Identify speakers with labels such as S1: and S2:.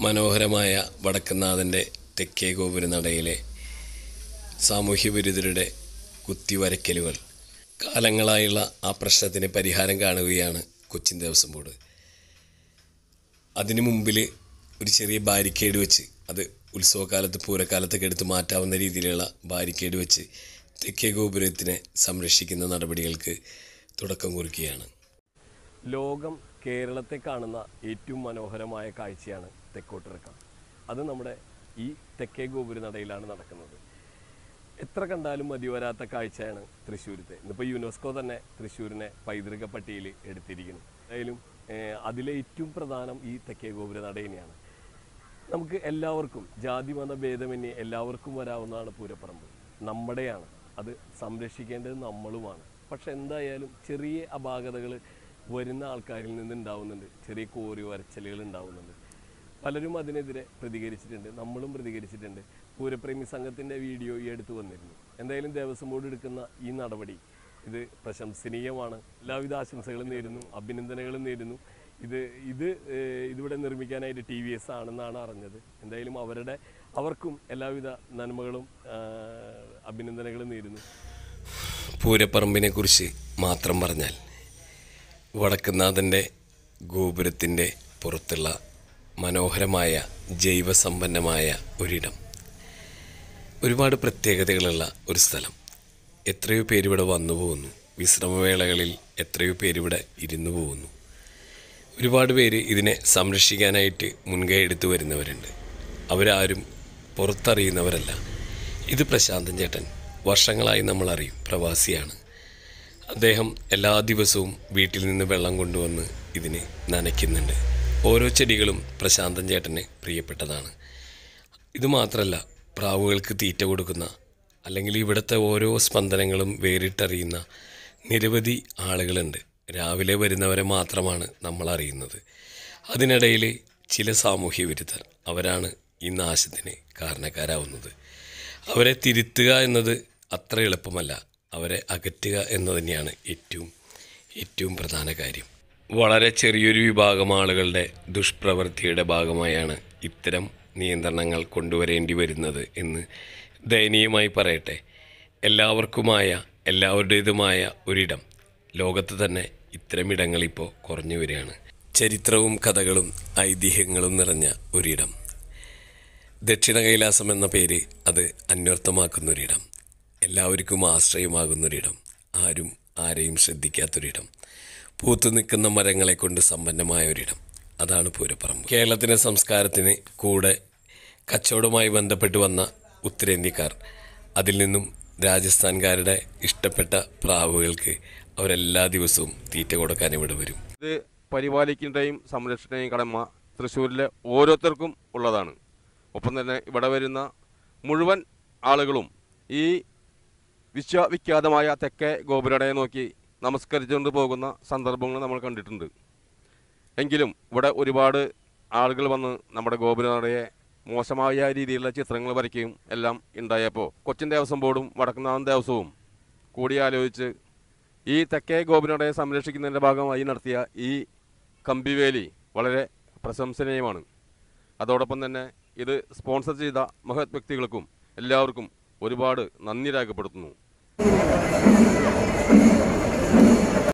S1: മനോഹരമായ വടക്കുന്നാഥൻ്റെ തെക്കേ ഗോപുരനടയിലെ സാമൂഹ്യ വിരുദ്ധരുടെ കുത്തിവരയ്ക്കലുകൾ കാലങ്ങളായുള്ള ആ പ്രശ്നത്തിന് പരിഹാരം കാണുകയാണ് കൊച്ചിൻ ദേവസ്വം ബോർഡ് അതിനു മുമ്പിൽ ഒരു ചെറിയ ബാരിക്കേഡ് വെച്ച് അത് ഉത്സവകാലത്ത് പൂരക്കാലത്തൊക്കെ എടുത്ത് മാറ്റാവുന്ന രീതിയിലുള്ള ബാരിക്കേഡ് വെച്ച് തെക്കേ ഗോപുരത്തിനെ സംരക്ഷിക്കുന്ന നടപടികൾക്ക് തുടക്കം കുറിക്കുകയാണ് ലോകം കേരളത്തെ കാണുന്ന ഏറ്റവും മനോഹരമായ കാഴ്ചയാണ് തെക്കോട്ടിറക്കം അത് നമ്മുടെ ഈ തെക്കേ ഗോപുരനടയിലാണ് നടക്കുന്നത് എത്ര കണ്ടാലും മതി വരാത്ത കാഴ്ചയാണ് തൃശ്ശൂരത്തെ ഇന്നിപ്പോൾ യുനെസ്കോ തന്നെ തൃശ്ശൂരിനെ പൈതൃക പട്ടികയിൽ എടുത്തിരിക്കുന്നു എന്തായാലും ഏഹ്, അതിലെ ഏറ്റവും പ്രധാനം ഈ തെക്കേ ഗോപുരനട തന്നെയാണ് നമുക്ക് എല്ലാവർക്കും ജാതി മത ഭേദമന്യേ എല്ലാവർക്കും വരാവുന്നതാണ് പൂരപ്പറമ്പ് നമ്മുടെയാണ് അത് സംരക്ഷിക്കേണ്ടത് നമ്മളുമാണ് പക്ഷെ എന്തായാലും ചെറിയ അപാകതകൾ വരുന്ന ആൾക്കാരിൽ നിന്ന് ഉണ്ടാവുന്നുണ്ട് ചെറിയ കോരി വരച്ചലുകൾ ഉണ്ടാവുന്നുണ്ട് പലരും അതിനെതിരെ പ്രതികരിച്ചിട്ടുണ്ട് നമ്മളും പ്രതികരിച്ചിട്ടുണ്ട് പൂരപ്രേമി സംഘത്തിൻ്റെ വീഡിയോ ഈ അടുത്ത് വന്നിരുന്നു എന്തായാലും ദേവസ്വം ബോർഡ് എടുക്കുന്ന ഈ നടപടി ഇത് പ്രശംസനീയമാണ് എല്ലാവിധ ആശംസകളും നേരുന്നു അഭിനന്ദനങ്ങളും നേരുന്നു ഇത് ഇത് ഏഹ്, ഇതിവിടെ നിർമ്മിക്കാനായിട്ട് ടി വി എസ് ആണെന്നാണ് അറിഞ്ഞത് എന്തായാലും അവരുടെ അവർക്കും എല്ലാവിധ നന്മകളും ആഹ്, അഭിനന്ദനങ്ങളും നേരുന്നു പൂരപ്പറമ്പിനെ കുറിച്ച് മാത്രം പറഞ്ഞാൽ വടക്കുന്നാഥൻ്റെ ഗോപുരത്തിൻ്റെ പുറത്തുള്ള മനോഹരമായ ജൈവസമ്പന്നമായ ഒരിടം ഒരുപാട് പ്രത്യേകതകളുള്ള ഒരു സ്ഥലം എത്രയോ പേരിവിടെ വന്നു പോകുന്നു വിശ്രമവേളകളിൽ എത്രയോ പേരിവിടെ ഇരുന്നു പോകുന്നു ഒരുപാട് പേര് ഇതിനെ സംരക്ഷിക്കാനായിട്ട് മുൻകൈ എടുത്തു വരുന്നവരുണ്ട് അവരാരും പുറത്തറിയുന്നവരല്ല ഇത് പ്രശാന്തൻ ചേട്ടൻ വർഷങ്ങളായി നമ്മൾ അറിയും പ്രവാസിയാണ് അദ്ദേഹം എല്ലാ ദിവസവും വീട്ടിൽ നിന്ന് വെള്ളം കൊണ്ടുവന്ന് ഇതിന് നനയ്ക്കുന്നുണ്ട് ഓരോ ചെടികളും പ്രശാന്തൻ ചേട്ടന് പ്രിയപ്പെട്ടതാണ് ഇത് മാത്രമല്ല പ്രാവുകൾക്ക് തീറ്റ കൊടുക്കുന്ന അല്ലെങ്കിൽ ഇവിടുത്തെ ഓരോ സ്പന്ദനങ്ങളും വേറിട്ടറിയുന്ന നിരവധി ആളുകളുണ്ട് രാവിലെ വരുന്നവരെ മാത്രമാണ് നമ്മൾ അറിയുന്നത് അതിനിടയിൽ ചില സാമൂഹ്യ വിരുദ്ധർ അവരാണ് ഈ നാശത്തിന് കാരണക്കാരാവുന്നത് അവരെ തിരുത്തുക എന്നത് അത്ര എളുപ്പമല്ല അവരെ അകറ്റുക എന്ന് തന്നെയാണ് ഏറ്റവും ഏറ്റവും പ്രധാന കാര്യം വളരെ ചെറിയൊരു വിഭാഗം ആളുകളുടെ ദുഷ്പ്രവൃത്തിയുടെ ഭാഗമായാണ് ഇത്തരം നിയന്ത്രണങ്ങൾ കൊണ്ടുവരേണ്ടി വരുന്നത് എന്ന് ദയനീയമായി പറയട്ടെ എല്ലാവർക്കുമായ എല്ലാവരുടേതുമായ ഒരിടം ലോകത്ത് തന്നെ ഇത്തരം ഇടങ്ങളിപ്പോൾ കുറഞ്ഞു വരികയാണ് ചരിത്രവും കഥകളും ഐതിഹ്യങ്ങളും നിറഞ്ഞ ഒരിടം ദക്ഷിണ കൈലാസം എന്ന പേര് അത് അന്വർത്ഥമാക്കുന്നൊരിടം എല്ലാവർക്കും ആശ്രയമാകുന്നൊരിടം ആരും ആരെയും ശ്രദ്ധിക്കാത്തൊരിടം പൂത്തു നിൽക്കുന്ന മരങ്ങളെ കൊണ്ട് സമ്പന്നമായ ഒരിടം അതാണ് പൂരപ്പറമ്പ് കേരളത്തിൻ്റെ സംസ്കാരത്തിന് കൂടെ കച്ചവടവുമായി ബന്ധപ്പെട്ട് വന്ന ഉത്തരേന്ത്യക്കാർ അതിൽ നിന്നും രാജസ്ഥാൻകാരുടെ ഇഷ്ടപ്പെട്ട പ്രാവുകൾക്ക് അവരെല്ലാ ദിവസവും തീറ്റ കൊടുക്കാൻ ഇവിടെ വരും
S2: ഇത് പരിപാലിക്കുന്നതിൻ്റെയും സംരക്ഷണയും കടമ തൃശ്ശൂരിലെ ഓരോരുത്തർക്കും ഉള്ളതാണ് ഒപ്പം തന്നെ ഇവിടെ വരുന്ന മുഴുവൻ ആളുകളും ഈ വിശ്വവിഖ്യാതമായ തെക്കേ ഗോപുരടയെ നോക്കി നമസ്കരിച്ചുകൊണ്ട് പോകുന്ന സന്ദർഭങ്ങൾ നമ്മൾ കണ്ടിട്ടുണ്ട് എങ്കിലും ഇവിടെ ഒരുപാട് ആളുകൾ വന്ന് നമ്മുടെ ഗോപുരനടയെ മോശമായ രീതിയിലുള്ള ചിത്രങ്ങൾ വരയ്ക്കുകയും എല്ലാം ഉണ്ടായപ്പോൾ കൊച്ചിൻ ദേവസ്വം ബോർഡും വടക്കുന്നാഥൻ ദേവസ്വവും കൂടിയാലോചിച്ച് ഈ തെക്കേ ഗോപുരനടയെ സംരക്ഷിക്കുന്നതിൻ്റെ ഭാഗമായി നടത്തിയ ഈ കമ്പിവേലി വളരെ പ്രശംസനീയമാണ് അതോടൊപ്പം തന്നെ ഇത് സ്പോൺസർ ചെയ്ത മഹത് വ്യക്തികൾക്കും എല്ലാവർക്കും ഒരുപാട് നന്ദി രേഖപ്പെടുത്തുന്നു